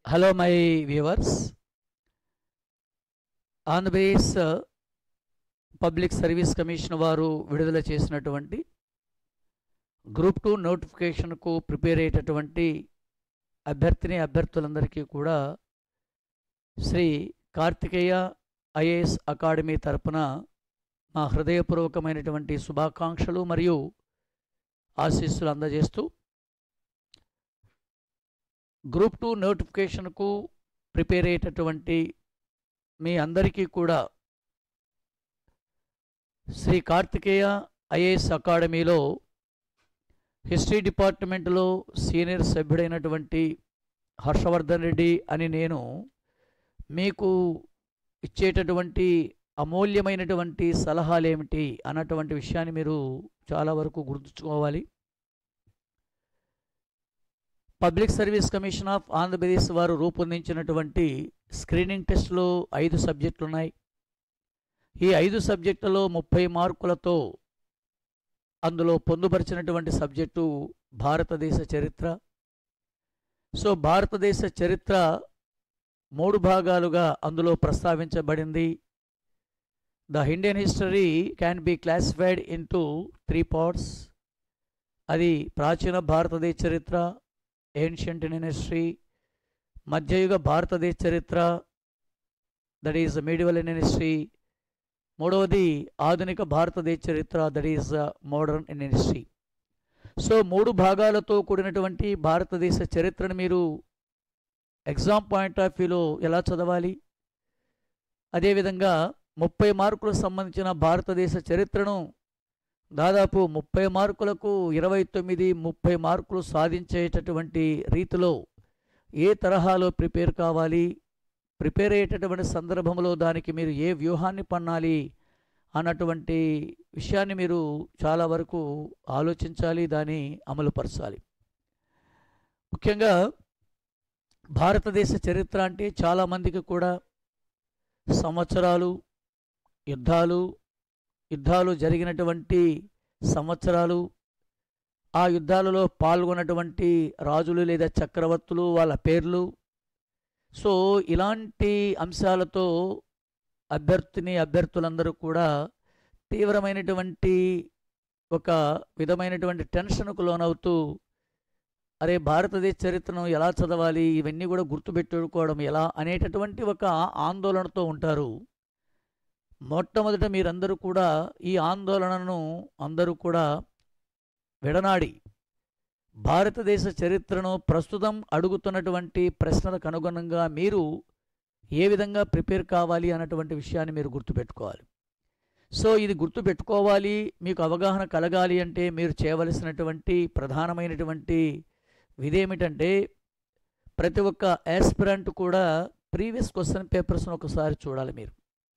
hello my viewers Andhra Pradesh public service commission వారు విడుదల చేసినటువంటి గ్రూప్ టూ నోటిఫికేషన్కు ప్రిపేర్ అయ్యేటటువంటి అభ్యర్థిని అభ్యర్థులందరికీ కూడా శ్రీ కార్తికేయ ఐఏఎస్ అకాడమీ తరపున మా హృదయపూర్వకమైనటువంటి శుభాకాంక్షలు మరియు ఆశీస్సులు అందజేస్తూ గ్రూప్ టూ నోటిఫికేషన్కు ప్రిపేర్ అయ్యేటటువంటి మీ అందరికీ కూడా శ్రీ కార్తికేయ ఐఏఎస్ అకాడమీలో హిస్టరీ డిపార్ట్మెంట్లో సీనియర్ సభ్యుడైనటువంటి హర్షవర్ధన్ రెడ్డి అని నేను మీకు ఇచ్చేటటువంటి అమూల్యమైనటువంటి సలహాలు ఏమిటి అన్నటువంటి విషయాన్ని మీరు చాలా వరకు గుర్తుంచుకోవాలి public service commission of Andhra Pradesh వారు రూపొందించినటువంటి స్క్రీనింగ్ టెస్ట్లో ఐదు సబ్జెక్టులు ఉన్నాయి ఈ ఐదు సబ్జెక్టులలో ముప్పై మార్కులతో అందులో పొందుపరిచినటువంటి సబ్జెక్టు భారతదేశ చరిత్ర సో భారతదేశ చరిత్ర మూడు భాగాలుగా అందులో ప్రస్తావించబడింది the Indian history can be classified into three parts అది ప్రాచీన భారతదేశ చరిత్ర ఏన్షియంట్ ఇండియన్ హిస్టరీ మధ్యయుగ భారతదేశ చరిత్ర that is medieval Indian history మూడవది ఆధునిక భారతదేశ చరిత్ర that is modern Indian history so మూడు భాగాలతో కూడినటువంటి భారతదేశ చరిత్రను మీరు ఎగ్జామ్ పాయింట్ ఆఫ్ వ్యూలో ఎలా చదవాలి అదేవిధంగా ముప్పై మార్కులకు సంబంధించిన భారతదేశ చరిత్రను దాదాపు ముప్పై మార్కులకు ఇరవై తొమ్మిది ముప్పై మార్కులు సాధించేటటువంటి రీతిలో ఏ తరహాలో ప్రిపేర్ కావాలి ప్రిపేర్ అయ్యేటటువంటి సందర్భంలో దానికి మీరు ఏ వ్యూహాన్ని పన్నాలి అన్నటువంటి విషయాన్ని మీరు చాలా వరకు ఆలోచించాలి దాన్ని అమలుపరచాలి ముఖ్యంగా భారతదేశ చరిత్ర అంటే చాలామందికి కూడా సంవత్సరాలు యుద్ధాలు యుద్ధాలు జరిగినటువంటి సంవత్సరాలు ఆ యుద్ధాలలో పాల్గొన్నటువంటి రాజులు లేదా చక్రవర్తులు వాళ్ళ పేర్లు సో ఇలాంటి అంశాలతో అభ్యర్థిని అభ్యర్థులందరూ కూడా తీవ్రమైనటువంటి ఒక విధమైనటువంటి టెన్షన్కు లోనవుతూ అరే భారతదేశ చరిత్రను ఎలా చదవాలి ఇవన్నీ కూడా గుర్తుపెట్టుకోవడం ఎలా అనేటటువంటి ఒక ఆందోళనతో ఉంటారు మొట్టమొదట మీరందరూ కూడా ఈ ఆందోళనను అందరూ కూడా విడనాడి భారతదేశ చరిత్రను ప్రస్తుతం అడుగుతున్నటువంటి ప్రశ్నలకు అనుగుణంగా మీరు ఏ విధంగా ప్రిపేర్ కావాలి అన్నటువంటి విషయాన్ని మీరు గుర్తుపెట్టుకోవాలి సో ఇది గుర్తుపెట్టుకోవాలి మీకు అవగాహన కలగాలి అంటే మీరు చేయవలసినటువంటి ప్రధానమైనటువంటి విధేమిటంటే ప్రతి ఒక్క యాస్పిరెంట్ కూడా ప్రీవియస్ క్వశ్చన్ పేపర్స్ను ఒకసారి చూడాలి మీరు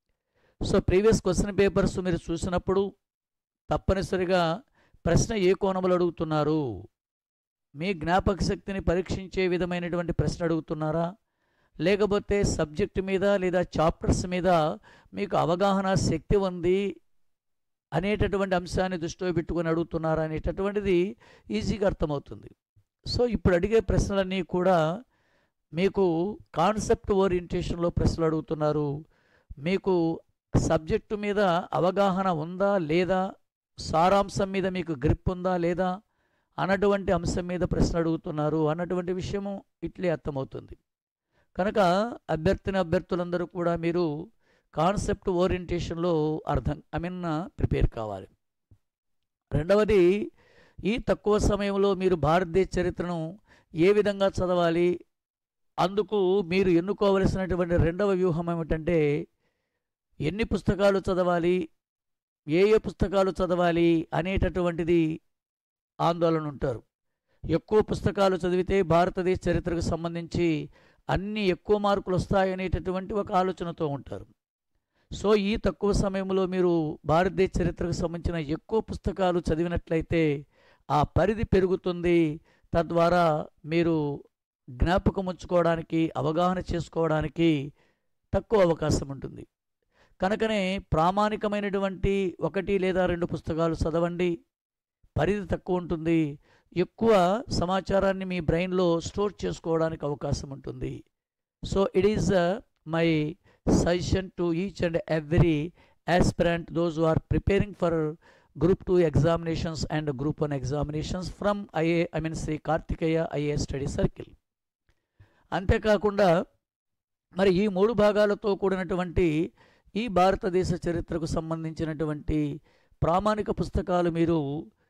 సో ప్రీవియస్ క్వశ్చన్ పేపర్స్ మీరు చూసినప్పుడు తప్పనిసరిగా ప్రశ్న ఏ కోణంలో అడుగుతున్నారు మీ జ్ఞాపక శక్తిని పరీక్షించే విధమైనటువంటి ప్రశ్న అడుగుతున్నారా లేకపోతే సబ్జెక్ట్ మీద లేదా చాప్టర్స్ మీద మీకు అవగాహన శక్తి ఉంది అనేటటువంటి అంశాన్ని దృష్టిలో పెట్టుకొని అడుగుతున్నారా అనేటటువంటిది ఈజీగా అర్థమవుతుంది సో ఇప్పుడు అడిగే ప్రశ్నలన్నీ కూడా మీకు కాన్సెప్ట్ ఓరియంటేషన్లో ప్రశ్నలు అడుగుతున్నారు మీకు సబ్జెక్టు మీద అవగాహన ఉందా లేదా సారాంశం మీద మీకు గ్రిప్ ఉందా లేదా అన్నటువంటి అంశం మీద ప్రశ్న అడుగుతున్నారు అన్నటువంటి విషయము ఇట్లే అర్థమవుతుంది కనుక అభ్యర్థిని అభ్యర్థులందరూ కూడా మీరు కాన్సెప్ట్ ఓరియంటేషన్లో అర్థం ఐ మీన్ ప్రిపేర్ కావాలి రెండవది ఈ తక్కువ సమయంలో మీరు భారతదేశ చరిత్రను ఏ విధంగా చదవాలి అందుకు మీరు ఎన్నుకోవలసినటువంటి రెండవ వ్యూహం ఏమిటంటే ఎన్ని పుస్తకాలు చదవాలి ఏ ఏ పుస్తకాలు చదవాలి అనేటటువంటిది ఆందోళన ఉంటారు ఎక్కువ పుస్తకాలు చదివితే భారతదేశ చరిత్రకు సంబంధించి అన్ని ఎక్కువ మార్కులు వస్తాయనేటటువంటి ఒక ఆలోచనతో ఉంటారు సో ఈ తక్కువ సమయంలో మీరు భారతదేశ చరిత్రకు సంబంధించిన ఎక్కువ పుస్తకాలు చదివినట్లయితే ఆ పరిధి పెరుగుతుంది తద్వారా మీరు జ్ఞాపకం ఉంచుకోవడానికి అవగాహన చేసుకోవడానికి తక్కువ అవకాశం ఉంటుంది కనుకనే ప్రామాణికమైనటువంటి ఒకటి లేదా రెండు పుస్తకాలు చదవండి పరిధి తక్కువ ఉంటుంది ఎక్కువ సమాచారాన్ని మీ బ్రెయిన్లో స్టోర్ చేసుకోవడానికి అవకాశం ఉంటుంది so it is my suggestion to each and every aspirant those who are preparing for group 2 examinations and group 1 examinations from IA I mean Shri Karthikeya IAS study circle అంతేకాకుండా మరి ఈ మూడు భాగాలతో కూడినటువంటి ఈ భారతదేశ చరిత్రకు సంబంధించినటువంటి ప్రామాణిక పుస్తకాలు మీరు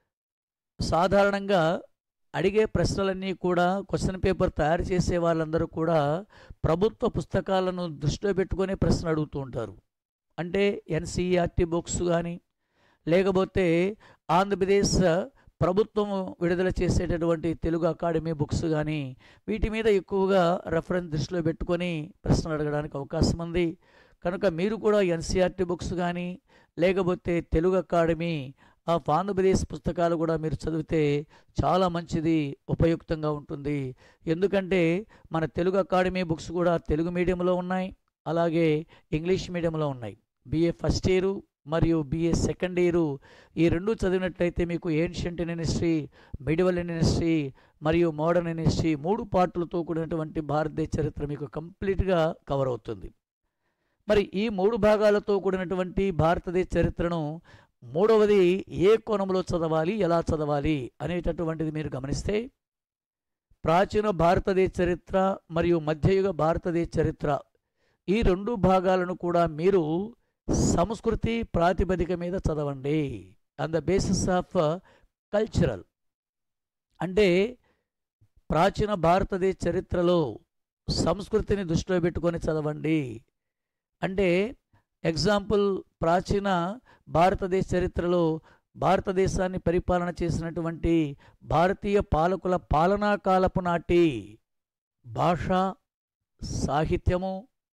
సాధారణంగా అడిగే ప్రశ్నలన్నీ కూడా క్వశ్చన్ పేపర్ తయారు చేసే వాళ్ళందరూ కూడా ప్రభుత్వ పుస్తకాలను దృష్టిలో పెట్టుకునే ప్రశ్న అడుగుతూ ఉంటారు అంటే ఎన్సీఆర్టీ బుక్స్ కానీ లేకపోతే ఆంధ్రప్రదేశ్ ప్రభుత్వం విడుదల చేసేటటువంటి తెలుగు అకాడమీ బుక్స్ కానీ వీటి మీద ఎక్కువగా రెఫరెన్స్ దృష్టిలో పెట్టుకొని ప్రశ్నలు అడగడానికి అవకాశం ఉంది కనుక మీరు కూడా ఎన్సీఆర్టీ బుక్స్ కానీ లేకపోతే తెలుగు అకాడమీ ఆఫ్ ఆంధ్రప్రదేశ్ పుస్తకాలు కూడా మీరు చదివితే చాలా మంచిది ఉపయుక్తంగా ఉంటుంది ఎందుకంటే మన తెలుగు అకాడమీ బుక్స్ కూడా తెలుగు మీడియంలో ఉన్నాయి అలాగే ఇంగ్లీష్ మీడియంలో ఉన్నాయి బిఏ ఫస్ట్ ఇయరు మరియు బిఏ సెకండ్ ఇయరు ఈ రెండు చదివినట్లయితే మీకు ancient in history medieval in history మరియు మోడర్న్ ఇన్ హిస్టరీ మూడు పార్టులతో కూడినటువంటి భారతదేశ చరిత్ర మీకు కంప్లీట్గా కవర్ అవుతుంది మరి ఈ మూడు భాగాలతో కూడినటువంటి భారతదేశ చరిత్రను మూడవది ఏ కోణంలో చదవాలి ఎలా చదవాలి అనేటటువంటిది మీరు గమనిస్తే ప్రాచీన భారతదేశ చరిత్ర మరియు మధ్యయుగ భారతదేశ చరిత్ర ఈ రెండు భాగాలను కూడా మీరు సంస్కృతి ప్రాతిపదిక మీద చదవండి on the basis of cultural అంటే ప్రాచీన భారతదేశ చరిత్రలో సంస్కృతిని దృష్టిలో పెట్టుకొని చదవండి అంటే ఎగ్జాంపుల్ ప్రాచీన భారతదేశ చరిత్రలో భారతదేశాన్ని పరిపాలన చేసినటువంటి భారతీయ పాలకుల పాలనా కాలపు నాటి భాష సాహిత్యము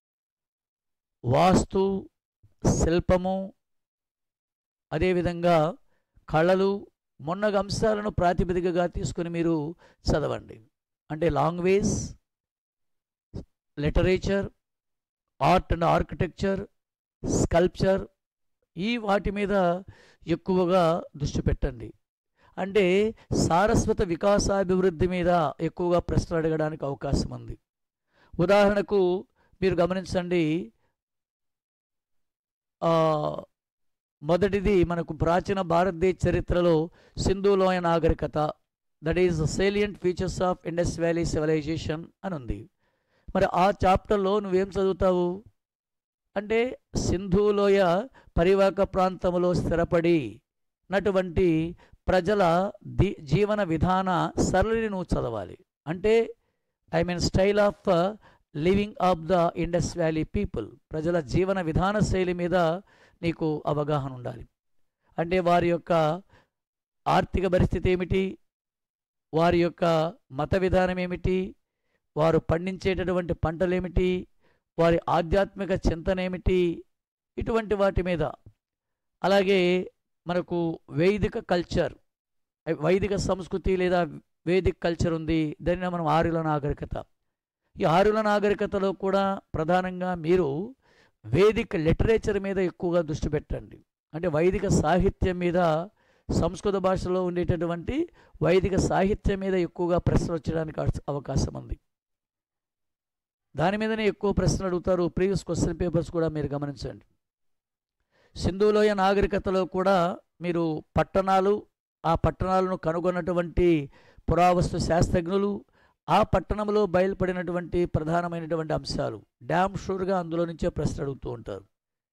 వాస్తు శిల్పము అదేవిధంగా కళలు మొన్నగ అంశాలను ప్రాతిపదికగా తీసుకుని మీరు చదవండి అంటే language literature art and architecture sculpture ఈ వాటి మీద ఎక్కువగా దృష్టి పెట్టండి అంటే సారస్వత వికాసాభివృద్ధి మీద ఎక్కువగా ప్రశ్నలు అడగడానికి అవకాశం ఉంది ఉదాహరణకు మీరు గమనించండి ఆ, మొదటిది మనకు ప్రాచీన భారతదేశ చరిత్రలో సింధులోయ నాగరికత that is salient features of Indus valley civilization అని ఉంది మరి ఆ చాప్టర్లో నువ్వేం చదువుతావు అంటే సింధులోయ పరివాహక ప్రాంతంలో స్థిరపడి నటువంటి ప్రజల ది జీవన విధాన సరళిని నువ్వు చదవాలి అంటే I mean style of living of the Indus valley people ప్రజల జీవన విధాన శైలి మీద నీకు అవగాహన ఉండాలి అంటే వారి యొక్క ఆర్థిక పరిస్థితి ఏమిటి వారి యొక్క మత విధానం ఏమిటి వారు పండించేటటువంటి పంటలు ఏమిటి వారి ఆధ్యాత్మిక చింతన ఏమిటి ఇటువంటి వాటి మీద అలాగే మనకు వైదిక కల్చర్ వైదిక సంస్కృతి లేదా వేదిక కల్చర్ ఉంది దాన్ని మనం ఆర్యుల నాగరికత ఈ ఆర్యుల నాగరికతలో కూడా ప్రధానంగా మీరు వేదిక లిటరేచర్ మీద ఎక్కువగా దృష్టి పెట్టండి అంటే వైదిక సాహిత్యం మీద సంస్కృత భాషలో ఉండేటటువంటి వైదిక సాహిత్యం మీద ఎక్కువగా ప్రశ్నలు వచ్చడానికి అవకాశ- అవకాశం ఉంది దాని మీదనే ఎక్కువ ప్రశ్నలు అడుగుతారు ప్రీవియస్ క్వశ్చన్ పేపర్స్ కూడా మీరు గమనించండి సింధులోయ నాగరికతలో కూడా మీరు పట్టణాలు ఆ పట్టణాలను కనుగొన్నటువంటి పురావస్తు శాస్త్రజ్ఞులు ఆ పట్టణంలో బయలుపడినటువంటి ప్రధానమైనటువంటి అంశాలు డ్యామ్ షూర్గా అందులో నుంచే ప్రశ్న అడుగుతూ ఉంటారు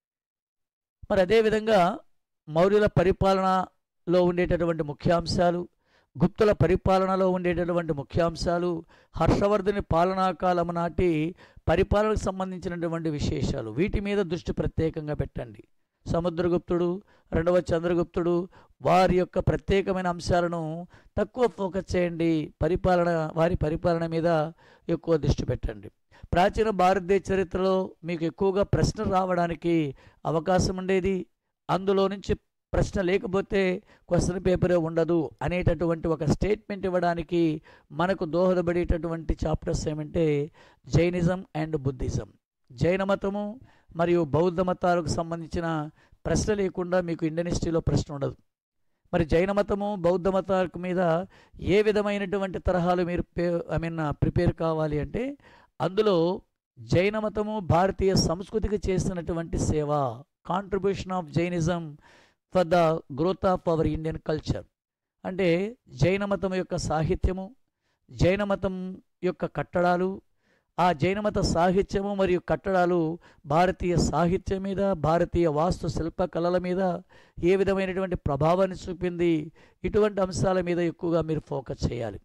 మరి అదేవిధంగా మౌర్యుల పరిపాలనలో ఉండేటటువంటి ముఖ్యాంశాలు గుప్తుల పరిపాలనలో ఉండేటటువంటి ముఖ్యాంశాలు హర్షవర్ధుని పాలనా కాలం నాటి పరిపాలనకు సంబంధించినటువంటి విశేషాలు వీటి మీద దృష్టి ప్రత్యేకంగా పెట్టండి సముద్రగుప్తుడు రెండవ చంద్రగుప్తుడు వారి యొక్క ప్రత్యేకమైన అంశాలను తక్కువ ఫోకస్ చేయండి పరిపాలన వారి పరిపాలన మీద ఎక్కువ దృష్టి పెట్టండి ప్రాచీన భారతదేశ చరిత్రలో మీకు ఎక్కువగా ప్రశ్న రావడానికి అవకాశం ఉండేది అందులో నుంచి ప్రశ్న లేకపోతే క్వశ్చన్ పేపరే ఉండదు అనేటటువంటి ఒక స్టేట్మెంట్ ఇవ్వడానికి మనకు దోహదపడేటటువంటి చాప్టర్స్ ఏమంటే జైనిజం అండ్ బుద్ధిజం జైన మతము మరియు బౌద్ధ మతాలకు సంబంధించిన ప్రశ్న లేకుండా మీకు ఇండియన్ హిస్టరీలో ప్రశ్న ఉండదు మరి జైన మతము బౌద్ధ మతాలకు మీద ఏ విధమైనటువంటి తరహాలు మీరు పే ఐ మీన్ ప్రిపేర్ కావాలి అంటే అందులో జైన మతము భారతీయ సంస్కృతికి చేసినటువంటి సేవ contribution of Jainism for the growth of our Indian culture అంటే జైన మతం యొక్క సాహిత్యము జైన మతం యొక్క కట్టడాలు ఆ జైన మత సాహిత్యము మరియు కట్టడాలు భారతీయ సాహిత్యం మీద భారతీయ వాస్తు శిల్పకళల మీద ఏ విధమైనటువంటి ప్రభావాన్ని చూపింది ఇటువంటి అంశాల మీద ఎక్కువగా మీరు ఫోకస్ చేయాలి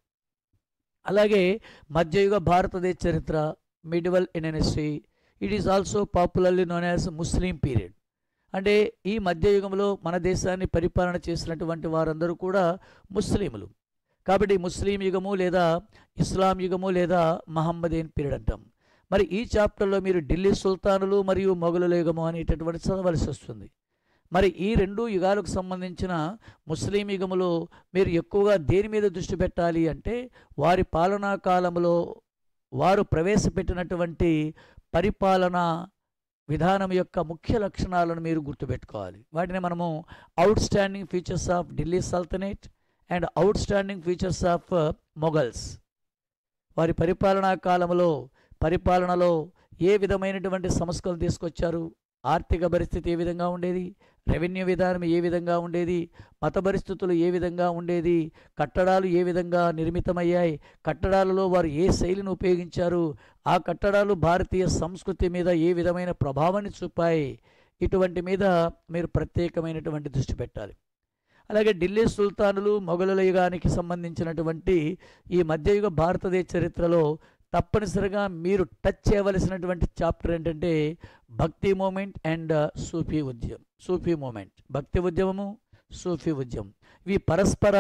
అలాగే మధ్యయుగ భారతదేశ చరిత్ర medieval Indian history it is also popularly known as Muslim period అంటే ఈ మధ్యయుగంలో మన దేశాన్ని పరిపాలన చేసినటువంటి వారందరూ కూడా ముస్లింలు కాబట్టి ముస్లిం యుగము లేదా ఇస్లాం యుగము లేదా మహమ్మదీన్ పీరియడ్ అంటాం మరి ఈ చాప్టర్లో మీరు ఢిల్లీ సుల్తానులు మరియు మొఘలుల యుగము అనేటటువంటి చదవలసి వస్తుంది మరి ఈ రెండు యుగాలకు సంబంధించిన ముస్లిం యుగములో మీరు ఎక్కువగా దేని మీద దృష్టి పెట్టాలి అంటే వారి పాలనా కాలంలో వారు ప్రవేశపెట్టినటువంటి పరిపాలన విధానం యొక్క ముఖ్య లక్షణాలను మీరు గుర్తుపెట్టుకోవాలి వాటిని మనము outstanding features of Delhi sultanate and outstanding features of Mughals వారి పరిపాలనా కాలంలో పరిపాలనలో ఏ విధమైనటువంటి సంస్కరణలు తీసుకొచ్చారు ఆర్థిక పరిస్థితి ఏ విధంగా ఉండేది రెవెన్యూ విధానం ఏ విధంగా ఉండేది మత పరిస్థితులు ఏ విధంగా ఉండేది కట్టడాలు ఏ విధంగా నిర్మితమయ్యాయి కట్టడాలలో వారు ఏ శైలిని ఉపయోగించారు ఆ కట్టడాలు భారతీయ సంస్కృతి మీద ఏ విధమైన ప్రభావాన్ని చూపాయి ఇటువంటి మీద మీరు ప్రత్యేకమైనటువంటి దృష్టి పెట్టాలి అలాగే ఢిల్లీ సుల్తానులు మొఘలుల యుగానికి సంబంధించినటువంటి ఈ మధ్యయుగ భారతదేశ చరిత్రలో తప్పనిసరిగా మీరు టచ్ చేయవలసినటువంటి చాప్టర్ ఏంటంటే భక్తి మూమెంట్ అండ్ సూఫీ ఉద్యమం సూఫీ మూమెంట్ భక్తి ఉద్యమము సూఫీ ఉద్యమం ఇవి పరస్పర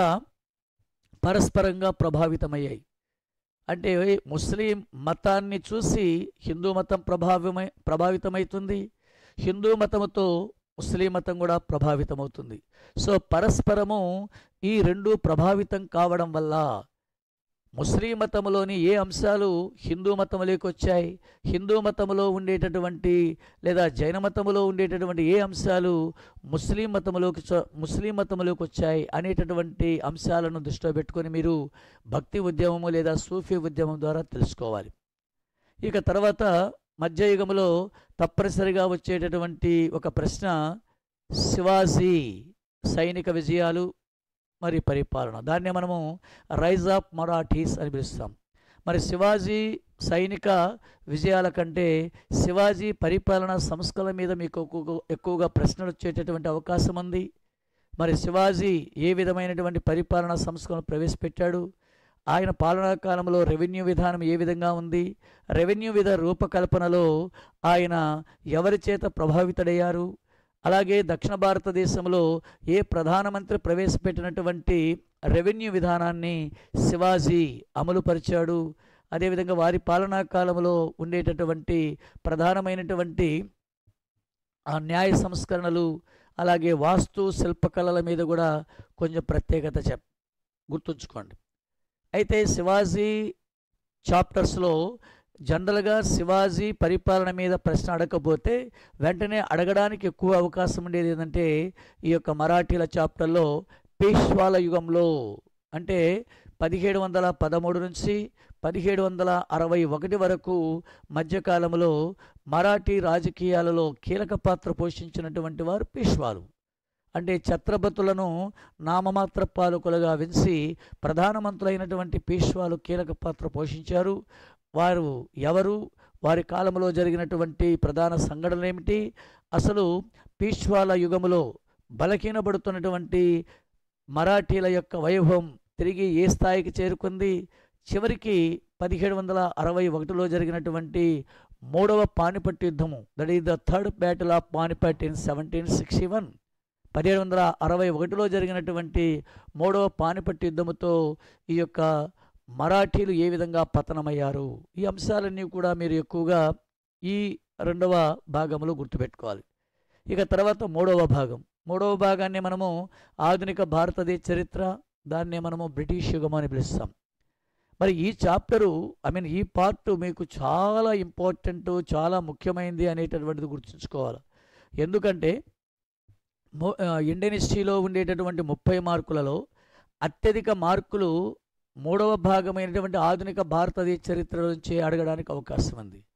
పరస్పరంగా ప్రభావితమయ్యాయి అంటే ముస్లిం మతాన్ని చూసి హిందూ మతం ప్రభావమై ప్రభావితమవుతుంది హిందూ మతముతో ముస్లిం మతం కూడా ప్రభావితమవుతుంది సో పరస్పరము ఈ రెండు ప్రభావితం కావడం వల్ల ముస్లిం మతంలోని ఏ అంశాలు హిందూ మతంలోకి వచ్చాయి హిందూ మతంలో ఉండేటటువంటి లేదా జైన మతంలో ఉండేటటువంటి ఏ అంశాలు ముస్లిం మతంలోకి చ- ముస్లిం మతంలోకి వచ్చాయి అనేటటువంటి అంశాలను దృష్టిలో పెట్టుకొని మీరు భక్తి ఉద్యమము లేదా సూఫీ ఉద్యమం ద్వారా తెలుసుకోవాలి ఇక తర్వాత మధ్యయుగంలో తప్పనిసరిగా వచ్చేటటువంటి ఒక ప్రశ్న శివాజీ సైనిక విజయాలు మరి పరిపాలన దాన్ని మనము రైజ్ ఆఫ్ మరాఠీస్ అని పిలుస్తాం మరి శివాజీ సైనిక విజయాల కంటే శివాజీ పరిపాలన సంస్కరణ మీద మీకు ఎక్కువ- ఎక్కువగా ప్రశ్నలు వచ్చేటటువంటి అవకాశం ఉంది మరి శివాజీ ఏ విధమైనటువంటి పరిపాలన సంస్కరణ ప్రవేశపెట్టాడు ఆయన పాలనా కాలంలో రెవెన్యూ విధానం ఏ విధంగా ఉంది రెవెన్యూ విధ రూపకల్పనలో ఆయన ఎవరి చేత ప్రభావితుడయ్యారు అలాగే దక్షిణ భారతదేశంలో ఏ ప్రధానమంత్రి ప్రవేశపెట్టినటువంటి రెవెన్యూ విధానాన్ని శివాజీ అమలుపరిచాడు అదేవిధంగా వారి పాలనా కాలంలో ఉండేటటువంటి ప్రధానమైనటువంటి ఆ న్యాయ సంస్కరణలు అలాగే వాస్తు శిల్పకళల మీద కూడా కొంచెం ప్రత్యేకత చెప్ గుర్తుంచుకోండి అయితే శివాజీ చాప్టర్స్లో జనరల్గా శివాజీ పరిపాలన మీద ప్రశ్న అడగకపోతే వెంటనే అడగడానికి ఎక్కువ అవకాశం ఉండేది ఏంటంటే ఈ యొక్క మరాఠీల చాప్టర్లో పేష్వాల యుగంలో అంటే పదిహేడు వందల పదమూడు నుంచి పదిహేడు వందల అరవై ఒకటి వరకు మధ్యకాలంలో మరాఠీ రాజకీయాలలో కీలక పాత్ర పోషించినటువంటి వారు పేష్వాలు అంటే ఛత్రపతులను నామమాత్ర పాలకులుగా వెంచి ప్రధానమంత్రులైనటువంటి పేష్వాలు కీలక పాత్ర పోషించారు వారు ఎవరు వారి కాలంలో జరిగినటువంటి ప్రధాన సంఘటనలు ఏమిటి అసలు పీష్వాల యుగములో బలహీనపడుతున్నటువంటి మరాఠీల యొక్క వైభవం తిరిగి ఏ స్థాయికి చేరుకుంది చివరికి పదిహేడు వందల అరవై ఒకటిలో జరిగినటువంటి మూడవ పానిపట్టు యుద్ధము that is the third battle of Panipat in seventeen sixty one పదిహేడు వందల అరవై ఒకటిలో జరిగినటువంటి మూడవ పానిపట్టు యుద్ధముతో ఈ యొక్క మరాఠీలు ఏ విధంగా పతనమయ్యారు ఈ అంశాలన్నీ కూడా మీరు ఎక్కువగా ఈ రెండవ భాగంలో గుర్తుపెట్టుకోవాలి ఇక తర్వాత మూడవ భాగం మూడవ భాగాన్ని మనము ఆధునిక భారతదేశ చరిత్ర దాన్నే మనము బ్రిటిష్ యుగం అని పిలుస్తాం మరి ఈ చాప్టరు ఐ మీన్ ఈ పార్ట్ మీకు చాలా ఇంపార్టెంట్ చాలా ముఖ్యమైనది అనేటటువంటిది గుర్తుంచుకోవాలి ఎందుకంటే మో- ఆ, ఇండియన్ హిస్టరీలో ఉండేటటువంటి ముప్పై మార్కులలో అత్యధిక మార్కులు మూడవ భాగమైనటువంటి ఆధునిక భారతదేశ చరిత్ర నుంచి అడగడానికి అవకాశం ఉంది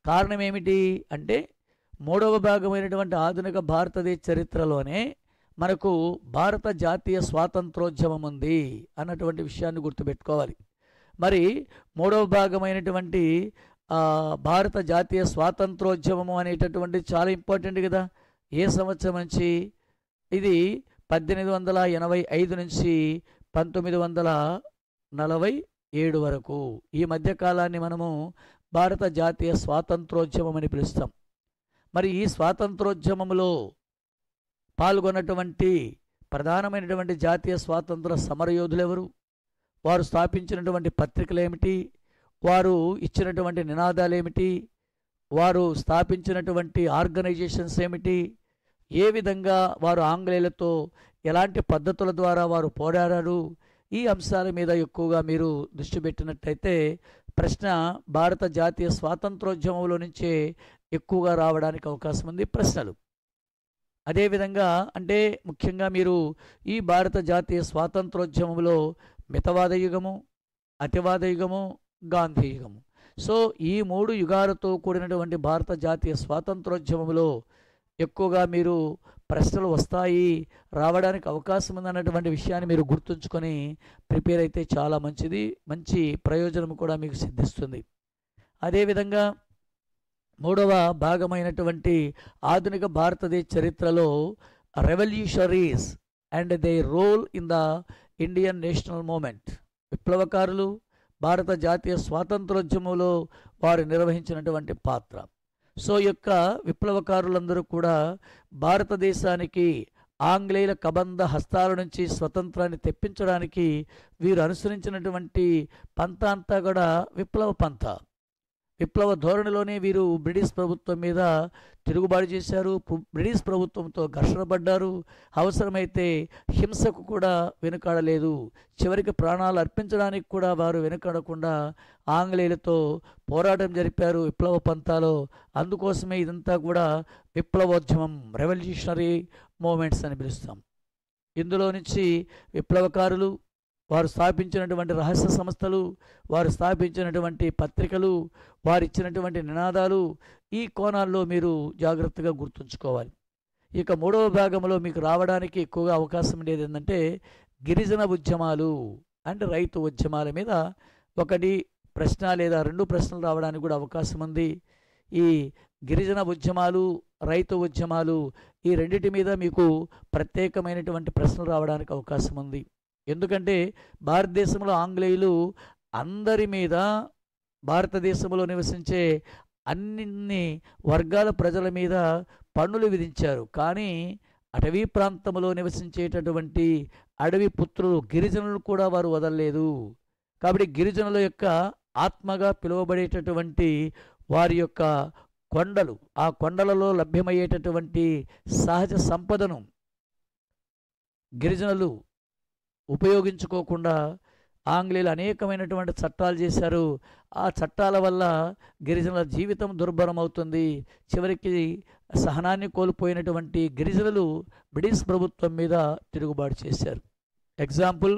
కారణం ఏమిటి అంటే మూడవ భాగమైనటువంటి ఆధునిక భారతదేశ చరిత్రలోనే మనకు భారత జాతీయ స్వాతంత్రోద్యమం ఉంది అన్నటువంటి విషయాన్ని గుర్తుపెట్టుకోవాలి మరి మూడవ భాగమైనటువంటి ఆ, భారత జాతీయ స్వాతంత్రోద్యమము అనేటటువంటి చాలా ఇంపార్టెంట్ కదా ఏ సంవత్సరం నుంచి ఇది పద్దెనిమిది వందల ఎనభై ఐదు నుంచి పంతొమ్మిది వందల నలభై ఏడు వరకు ఈ మధ్య కాలాన్ని మనము భారత జాతీయ స్వాతంత్రోద్యమం అని పిలుస్తాం మరి ఈ స్వాతంత్రోద్యమంలో పాల్గొన్నటువంటి ప్రధానమైనటువంటి జాతీయ స్వాతంత్ర సమరయోధులు ఎవరు వారు స్థాపించినటువంటి పత్రికలు ఏమిటి వారు ఇచ్చినటువంటి నినాదాలు ఏమిటి వారు స్థాపించినటువంటి ఆర్గనైజేషన్స్ ఏమిటి ఏ విధంగా వారు ఆంగ్లేయులతో ఎలాంటి పద్ధతుల ద్వారా వారు పోరాడారు ఈ అంశాల మీద ఎక్కువగా మీరు దృష్టి పెట్టినట్టయితే ప్రశ్న భారత జాతీయ స్వాతంత్రోద్యమంలో నుంచే ఎక్కువగా రావడానికి అవకాశం ఉంది ప్రశ్నలు అదేవిధంగా అంటే ముఖ్యంగా మీరు ఈ భారత జాతీయ స్వాతంత్రోద్యమంలో మితవాద యుగము అతివాద యుగము గాంధీ యుగము సో ఈ మూడు యుగాలతో కూడినటువంటి భారత జాతీయ స్వాతంత్రోద్యమంలో ఎక్కువగా మీరు ప్రశ్నలు వస్తాయి రావడానికి అవకాశం ఉందన్నటువంటి విషయాన్ని మీరు గుర్తుంచుకొని ప్రిపేర్ అయితే చాలా మంచిది మంచి ప్రయోజనం కూడా మీకు సిద్ధిస్తుంది అదేవిధంగా మూడవ భాగమైనటువంటి ఆధునిక భారతదేశ చరిత్రలో revolutionaries and their role in the Indian national movement విప్లవకారులు భారత జాతీయ స్వాతంత్రోద్యమంలో వారు నిర్వహించినటువంటి పాత్ర సో ఈ యొక్క విప్లవకారులందరూ కూడా భారతదేశానికి ఆంగ్లేయుల కబంధ హస్తాల నుంచి స్వతంత్రాన్ని తెప్పించడానికి వీరు అనుసరించినటువంటి పంత అంతా కూడా విప్లవ పంత విప్లవ ధోరణిలోనే వీరు బ్రిటిష్ ప్రభుత్వం మీద తిరుగుబాటు చేశారు పు- బ్రిటిష్ ప్రభుత్వంతో ఘర్షణ పడ్డారు అవసరమైతే హింసకు కూడా వెనుకాడలేదు చివరికి ప్రాణాలు అర్పించడానికి కూడా వారు వెనుకాడకుండా ఆంగ్లేయులతో పోరాటం జరిపారు విప్లవ పంతాలో అందుకోసమే ఇదంతా కూడా విప్లవోద్యమం రెవల్యూషనరీ మూమెంట్స్ అని పిలుస్తాం ఇందులో నుంచి విప్లవకారులు వారు స్థాపించినటువంటి రహస్య సంస్థలు వారు స్థాపించినటువంటి పత్రికలు వారు ఇచ్చినటువంటి నినాదాలు ఈ కోణాల్లో మీరు జాగ్రత్తగా గుర్తుంచుకోవాలి ఇక మూడవ భాగంలో మీకు రావడానికి ఎక్కువగా అవకాశం ఉండేది ఏంటంటే గిరిజన ఉద్యమాలు అండ్ రైతు ఉద్యమాల మీద ఒకటి ప్రశ్న లేదా రెండు ప్రశ్నలు రావడానికి కూడా అవకాశం ఉంది ఈ గిరిజన ఉద్యమాలు రైతు ఉద్యమాలు ఈ రెండిటి మీద మీకు ప్రత్యేకమైనటువంటి ప్రశ్నలు రావడానికి అవకాశం ఉంది ఎందుకంటే భారతదేశంలో ఆంగ్లేయులు అందరి మీద భారతదేశంలో నివసించే అన్ని వర్గాల ప్రజల మీద పన్నులు విధించారు కానీ అటవీ ప్రాంతంలో నివసించేటటువంటి అడవి పుత్రులు గిరిజనులు కూడా వారు వదలలేదు కాబట్టి గిరిజనుల యొక్క ఆత్మగా పిలువబడేటటువంటి వారి యొక్క కొండలు ఆ కొండలలో లభ్యమయ్యేటటువంటి సహజ సంపదను గిరిజనులు ఉపయోగించుకోకుండా ఆంగ్లేయులు అనేకమైనటువంటి చట్టాలు చేశారు ఆ చట్టాల వల్ల గిరిజనుల జీవితం దుర్భరం అవుతుంది చివరికి సహనాన్ని కోల్పోయినటువంటి గిరిజనులు బ్రిటిష్ ప్రభుత్వం మీద తిరుగుబాటు చేశారు ఎగ్జాంపుల్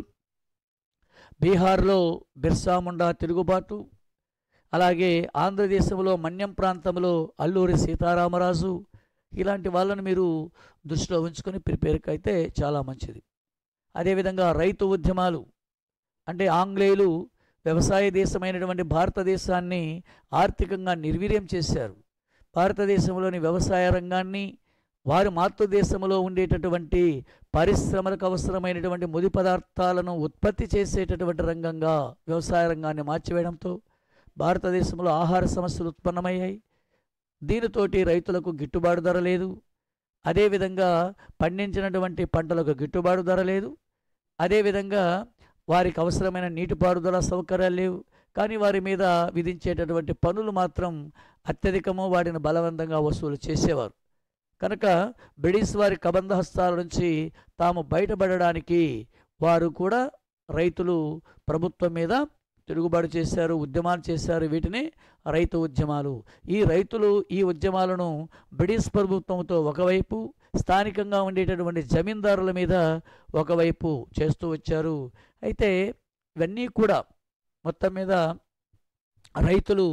బీహార్లో బిర్సా ముండా తిరుగుబాటు అలాగే ఆంధ్రదేశంలో మన్యం ప్రాంతంలో అల్లూరి సీతారామరాజు ఇలాంటి వాళ్ళని మీరు దృష్టిలో ఉంచుకొని ప్రిపేర్కి అయితే చాలా మంచిది అదేవిధంగా రైతు ఉద్యమాలు అంటే ఆంగ్లేయులు వ్యవసాయ దేశమైనటువంటి భారతదేశాన్ని ఆర్థికంగా నిర్వీర్యం చేశారు భారతదేశంలోని వ్యవసాయ రంగాన్ని వారి మాతృదేశంలో ఉండేటటువంటి పరిశ్రమలకు అవసరమైనటువంటి ముడి పదార్థాలను ఉత్పత్తి చేసేటటువంటి రంగంగా వ్యవసాయ రంగాన్ని మార్చివేయడంతో భారతదేశంలో ఆహార సమస్యలు ఉత్పన్నమయ్యాయి దీనితోటి రైతులకు గిట్టుబాటు ధర లేదు అదేవిధంగా పండించినటువంటి పంటలకు గిట్టుబాటు ధర లేదు అదేవిధంగా వారికి అవసరమైన నీటిపారుదల సౌకర్యాలు లేవు కానీ వారి మీద విధించేటటువంటి పనులు మాత్రం అత్యధికము వాటిని బలవంతంగా వసూలు చేసేవారు కనుక బ్రిటిష్ వారి కబంధ హస్తాల నుంచి తాము బయటపడడానికి వారు కూడా రైతులు ప్రభుత్వం మీద తిరుగుబాటు చేశారు ఉద్యమాలు చేశారు వీటిని రైతు ఉద్యమాలు ఈ రైతులు ఈ ఉద్యమాలను బ్రిటిష్ ప్రభుత్వంతో ఒకవైపు స్థానికంగా ఉండేటటువంటి జమీందారుల మీద ఒకవైపు చేస్తూ వచ్చారు అయితే ఇవన్నీ కూడా మొత్తం మీద రైతులు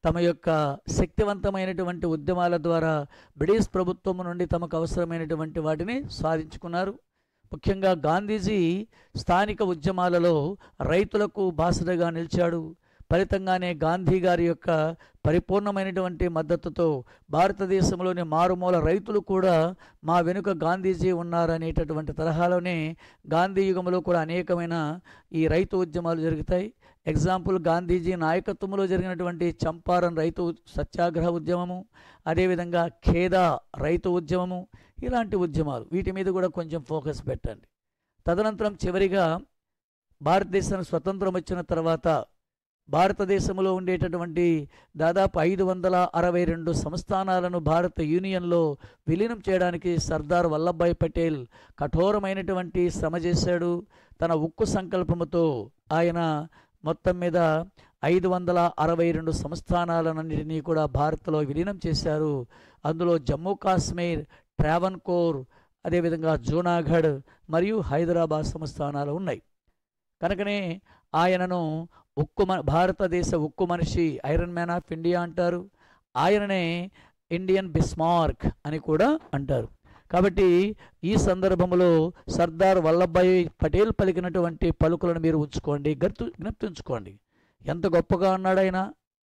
తమ యొక్క శక్తివంతమైనటువంటి ఉద్యమాల ద్వారా బ్రిటిష్ ప్రభుత్వం నుండి తమకు అవసరమైనటువంటి వాటిని సాధించుకున్నారు ముఖ్యంగా గాంధీజీ స్థానిక ఉద్యమాలలో రైతులకు బాసటగా నిలిచాడు ఫలితంగానే గాంధీ గారి యొక్క పరిపూర్ణమైనటువంటి మద్దతుతో భారతదేశంలోని మారుమూల రైతులు కూడా మా వెనుక గాంధీజీ ఉన్నారనేటటువంటి తరహాలోనే గాంధీ యుగంలో కూడా అనేకమైన ఈ రైతు ఉద్యమాలు జరుగుతాయి ఎగ్జాంపుల్ గాంధీజీ నాయకత్వంలో జరిగినటువంటి చంపారన్ రైతు సత్యాగ్రహ ఉద్యమము అదేవిధంగా ఖేదా రైతు ఉద్యమము ఇలాంటి ఉద్యమాలు వీటి మీద కూడా కొంచెం ఫోకస్ పెట్టండి తదనంతరం చివరిగా భారతదేశానికి స్వతంత్రం వచ్చిన తర్వాత భారతదేశంలో ఉండేటటువంటి దాదాపు ఐదు వందల అరవై రెండు సంస్థానాలను భారత యూనియన్లో విలీనం చేయడానికి సర్దార్ వల్లభాయ్ పటేల్ కఠోరమైనటువంటి శ్రమ చేశాడు తన ఉక్కు సంకల్పముతో ఆయన మొత్తం మీద ఐదు వందల అరవై రెండు సంస్థానాలన్నింటినీ కూడా భారత్లో విలీనం చేశారు అందులో జమ్మూ కాశ్మీర్ ట్రావన్కోర్ అదేవిధంగా జూనాగఢ్ మరియు హైదరాబాద్ సంస్థానాలు ఉన్నాయి కనుకనే ఆయనను ఉక్కు మ భారతదేశ ఉక్కు మనిషి ఐరన్ మ్యాన్ ఆఫ్ ఇండియా అంటారు ఆయననే ఇండియన్ బిస్మార్క్ అని కూడా అంటారు కాబట్టి ఈ సందర్భంలో సర్దార్ వల్లభాయ్ పటేల్ పలికినటువంటి పలుకులను మీరు ఉంచుకోండి గర్తు జ్ఞప్తించుకోండి ఎంత గొప్పగా అన్నాడు ఆయన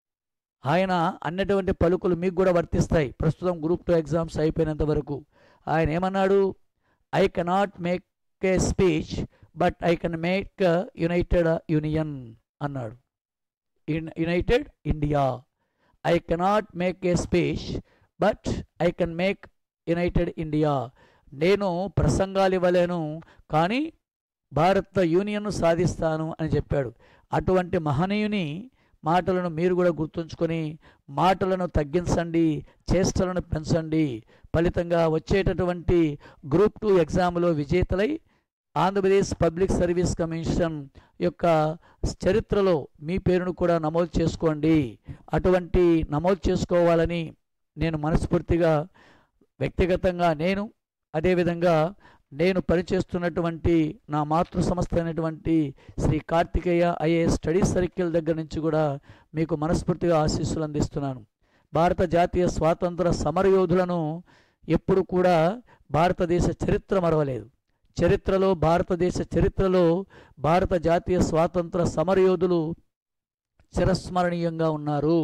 ఆయన అన్నటువంటి పలుకులు మీకు కూడా వర్తిస్తాయి ప్రస్తుతం గ్రూప్ టూ ఎగ్జామ్స్ అయిపోయినంత వరకు ఆయన ఏమన్నాడు I cannot make a speech but I can make united union అన్నాడు united India I cannot make a speech but I can make united India నేను ప్రసంగాలు ఇవ్వలేను కానీ భారత యూనియన్ సాధిస్తాను అని చెప్పాడు అటువంటి మహనీయుని మాటలను మీరు కూడా గుర్తుంచుకొని మాటలను తగ్గించండి చేష్టలను పెంచండి ఫలితంగా వచ్చేటటువంటి గ్రూప్ టూ ఎగ్జామ్లో విజేతలై ఆంధ్రప్రదేశ్ పబ్లిక్ సర్వీస్ కమిషన్ యొక్క చరిత్రలో మీ పేరును కూడా నమోదు చేసుకోండి అటువంటి నమోదు చేసుకోవాలని నేను మనస్ఫూర్తిగా వ్యక్తిగతంగా నేను అదేవిధంగా నేను పనిచేస్తున్నటువంటి నా మాతృ సంస్థ అయినటువంటి Shri Karthikeya IAS study circle దగ్గర నుంచి కూడా మీకు మనస్ఫూర్తిగా ఆశీస్సులు అందిస్తున్నాను భారత జాతీయ స్వాతంత్ర సమరయోధులను ఎప్పుడు కూడా భారతదేశ చరిత్ర మరవలేదు చరిత్రలో భారతదేశ చరిత్రలో భారత జాతీయ స్వాతంత్ర సమరయోధులు చిరస్మరణీయంగా ఉన్నారు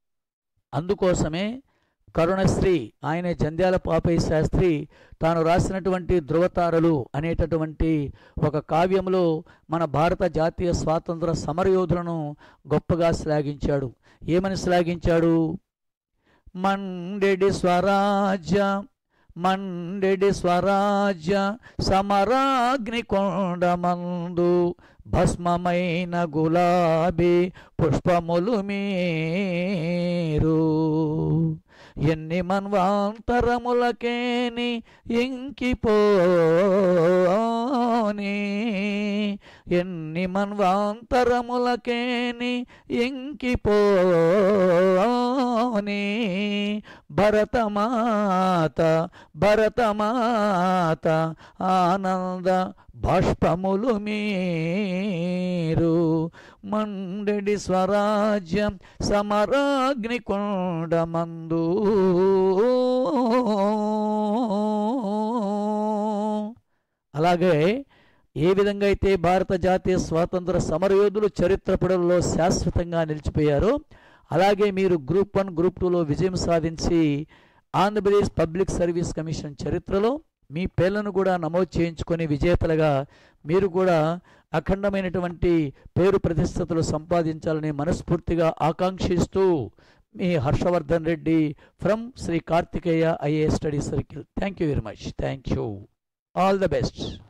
అందుకోసమే కరుణశ్రీ ఆయనే జంధ్యాల పాపయ్య శాస్త్రి తాను రాసినటువంటి ధృవతారలు అనేటటువంటి ఒక కావ్యంలో మన భారత జాతీయ స్వాతంత్ర సమరయోధులను గొప్పగా శ్లాఘించాడు ఏమని శ్లాఘించాడు మండెడి స్వరాజ్య మండెడి స్వరాజ్య సమరాగ్ని కొండమందు భస్మమైన గులాబీ పుష్పములు మీరు ఎన్ని మన్వాంతరములకేని ఇంకిపోని ఎన్ని మన్వాంతరములకేని ఇంకిపోని భరతమాత భరతమాత ఆనంద బాష్పములు మీరు మండడి స్వరాజ్యం సమరాగ్ని కొండమందు అలాగే ఏ విధంగా అయితే భారత జాతీయ స్వాతంత్ర సమరయోధులు చరిత్ర పుటల్లో శాశ్వతంగా నిలిచిపోయారో అలాగే మీరు గ్రూప్ వన్ గ్రూప్ టూలో విజయం సాధించి ఆంధ్రప్రదేశ్ పబ్లిక్ సర్వీస్ కమిషన్ చరిత్రలో మీ పేర్లను కూడా నమోదు చేయించుకొని విజేతలుగా మీరు కూడా అఖండమైనటువంటి పేరు ప్రతిష్టతలు సంపాదించాలని మనస్ఫూర్తిగా ఆకాంక్షిస్తూ మీ Harshavardhan Reddy from Shri Karthikeya IAS study circle thank you very much thank you all the best